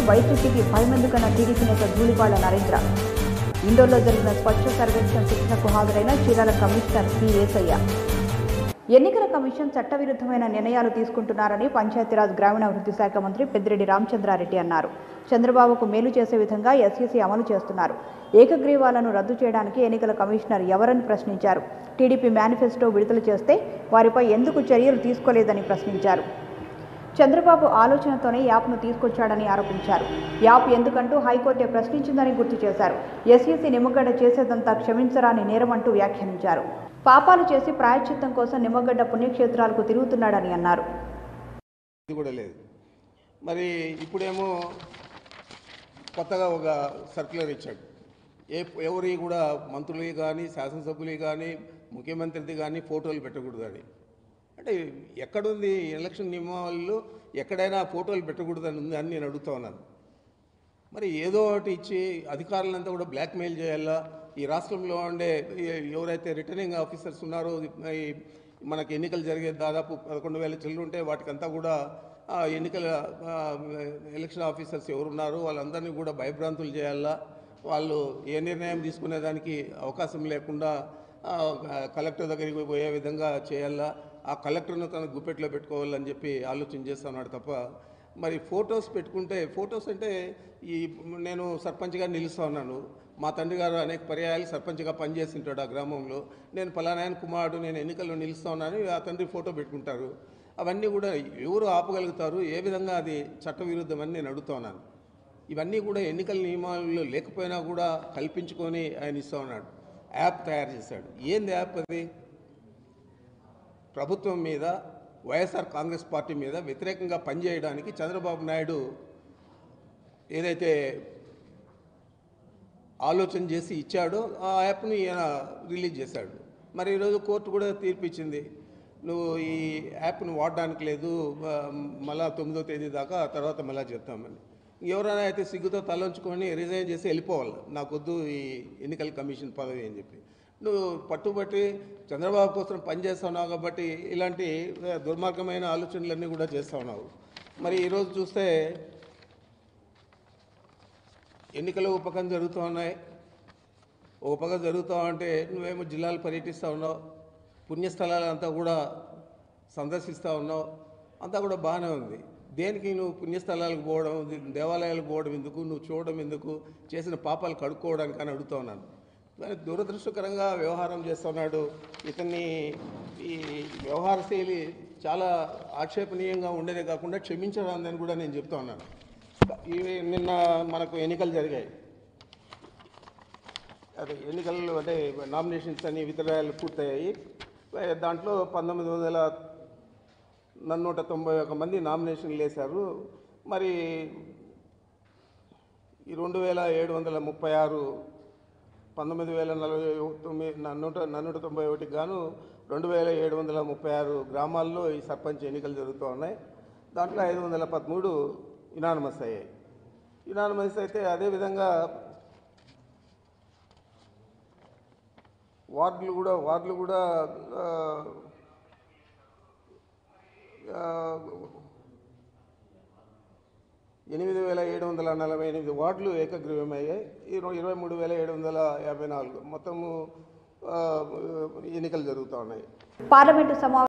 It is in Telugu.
వైసీపీకి భయమెందుకన్న టీడీపీ నేత ధూళిపాళ్ల నరేంద్ర ఇండోర్లో జరిగిన స్వచ్ఛ సర్వేక్షణ శిక్షణకు హాజరైన చీరాల కమిషనర్ పి ఏసయ్య ఎన్నికల కమిషన్ చట్టవిరుద్ధమైన నిర్ణయాలు తీసుకుంటున్నారని పంచాయతీరాజ్ గ్రామీణాభివృద్ధి శాఖ మంత్రి పెద్దిరెడ్డి రామచంద్రారెడ్డి అన్నారు చంద్రబాబుకు మేలు చేసే విధంగా ఎస్ఈసీ అమలు చేస్తున్నారు ఏకగ్రీవాలను రద్దు చేయడానికి ఎన్నికల కమిషనర్ ఎవరని ప్రశ్నించారు టీడీపీ మేనిఫెస్టో విడుదల చేస్తే వారిపై ఎందుకు చర్యలు తీసుకోలేదని ప్రశ్నించారు చంద్రబాబు ఆలోచనతోనే యాప్ను తీసుకొచ్చాడని ఆరోపించారు యాప్ ఎందుకంటూ హైకోర్టే ప్రశ్నించిందని గుర్తు చేశారు ఎస్ఈసీ నిమ్మగడ్డ చేసేదంతా క్షమించరాని నేరమంటూ వ్యాఖ్యానించారు పాపాలు చేసి ప్రాయశ్చిత్తం కోసం నిమ్మగడ్డ పుణ్యక్షేత్రాలకు తిరుగుతున్నాడని అన్నారు ఇది కూడా లేదు మరి ఇప్పుడేమో కొత్తగా ఒక సర్క్యులర్ ఇచ్చాడు ఏ ఎవరి కూడా మంత్రులు కానీ శాసనసభ్యులు కానీ ముఖ్యమంత్రిది కానీ ఫోటోలు పెట్టకూడదు అని అంటే ఎక్కడుంది ఎలక్షన్ నియమావళిలో ఎక్కడైనా ఫోటోలు పెట్టకూడదని ఉంది అని నేను అడుగుతా ఉన్నాను మరి ఏదో ఒకటి ఇచ్చి అధికారులంతా కూడా బ్లాక్మెయిల్ చేయాలా ఈ రాష్ట్రంలో ఉండే ఈ- ఎవరైతే రిటర్నింగ్ ఆఫీసర్స్ ఉన్నారో ఈ మనకి ఎన్నికలు జరిగే దాదాపు పదకొండు వేల చిల్లర ఉంటే వాటికంతా కూడా ఆ, ఎన్నికల ఆ, ఎలక్షన్ ఆఫీసర్స్ ఎవరున్నారో వాళ్ళందరినీ కూడా భయభ్రాంతులు చేయాలా వాళ్ళు ఏ నిర్ణయం తీసుకునేదానికి అవకాశం లేకుండా ఆ, కలెక్టర్ దగ్గరికి పోయే విధంగా చేయాలా ఆ కలెక్టర్ను తన గుప్పెట్లో పెట్టుకోవాలని చెప్పి ఆలోచన చేస్తున్నాడు తప్ప మరి ఫొటోస్ పెట్టుకుంటే ఫొటోస్ అంటే ఈ నేను సర్పంచ్గా నిలుస్తా ఉన్నాను మా తండ్రి గారు అనేక పర్యాయాలు సర్పంచ్గా పనిచేస్తుంటాడు ఆ గ్రామంలో నేను పలానాయన కుమారుడు నేను ఎన్నికల్లో నిలుస్తా ఉన్నాను ఆ తండ్రి ఫోటో పెట్టుకుంటారు అవన్నీ కూడా ఎవరు ఆపగలుగుతారు ఏ విధంగా అది చట్టవిరుద్ధమని నేను అడుగుతా ఉన్నాను ఇవన్నీ కూడా ఎన్నికల నియమాలలో లేకపోయినా కూడా కల్పించుకొని ఆయన ఇస్తా ఉన్నాడు యాప్ తయారు చేశాడు ఏంది యాప్ అది ప్రభుత్వం మీద వైఎస్ఆర్ కాంగ్రెస్ పార్టీ మీద వ్యతిరేకంగా పనిచేయడానికి చంద్రబాబు నాయుడు ఏదైతే ఆలోచన చేసి ఇచ్చాడో ఆ యాప్ని ఈయన రిలీజ్ చేశాడు మరి ఈరోజు కోర్టు కూడా తీర్పు ఇచ్చింది నువ్వు ఈ యాప్ను వాడడానికి లేదు ఆ, మళ్ళా తొమ్మిదో తేదీ దాకా ఆ తర్వాత మళ్ళా చెప్తామని ఎవరైనా అయితే సిగ్గుతో తలంచుకొని రిజైన్ చేసి వెళ్ళిపోవాలి నాకొద్దు ఈ ఎన్నికల కమిషన్ పదవి అని చెప్పి నువ్వు పట్టుబట్టి చంద్రబాబు కోసం పనిచేస్తున్నావు కాబట్టి ఇలాంటి ఆ, దుర్మార్గమైన ఆలోచనలన్నీ కూడా చేస్తూ ఉన్నావు మరి ఈరోజు చూస్తే ఎన్నికలు ఒక పక్కన జరుగుతూ ఉన్నాయి ఒక పక్క జరుగుతూ ఉంటే నువ్వేమో జిల్లాలు పర్యటిస్తూ ఉన్నావు పుణ్యస్థలాలంతా కూడా సందర్శిస్తూ ఉన్నావు అంతా కూడా బాగానే ఉంది దేనికి నువ్వు పుణ్యస్థలాలకు పోవడం ది- దేవాలయాలకు పోవడం ఎందుకు నువ్వు చూడడం ఎందుకు చేసిన పాపాలు కడుక్కోవడానికి అని అడుగుతా ఉన్నాను కానీ దురదృష్టకరంగా వ్యవహారం చేస్తున్నాడు ఇతన్ని ఈ వ్యవహార శైలి చాలా ఆక్షేపణీయంగా ఉండేదే కాకుండా క్షమించరాదని కూడా నేను చెప్తా ఉన్నాను ఇవి నిన్న మనకు ఎన్నికలు జరిగాయి అదే ఎన్నికల్లో అంటే నామినేషన్స్ అన్ని వితరాలు పూర్తయ్యాయి దాంట్లో పంతొమ్మిది వందల నూట తొంభై ఒక మంది నామినేషన్లు వేశారు మరి ఈ రెండు వేల ఏడు వందల ముప్పై ఆరు పంతొమ్మిది వేల నలభై తొమ్మిది నూట నూట తొంభై ఒకటికి గాను రెండు వేల ఏడు వందల ముప్పై ఆరు గ్రామాల్లో ఈ సర్పంచ్ ఎన్నికలు జరుగుతూ ఉన్నాయి దాంట్లో ఐదు వందల పదమూడు ఇనానమస్ అయ్యాయి ఇనానమస్ అయితే అదేవిధంగా వార్డులు కూడా వార్డులు కూడా ఆ, ఆ, ఎనిమిది వేల ఏడు వందల నలభై ఎనిమిది వార్డులు ఏకగ్రీవమయ్యాయి ఇరవై ఇరవై మూడు వేల ఏడు వందల యాభై నాలుగు మొత్తము ఆ, ఎన్నికలు జరుగుతూ ఉన్నాయి పార్లమెంటు సమావేశం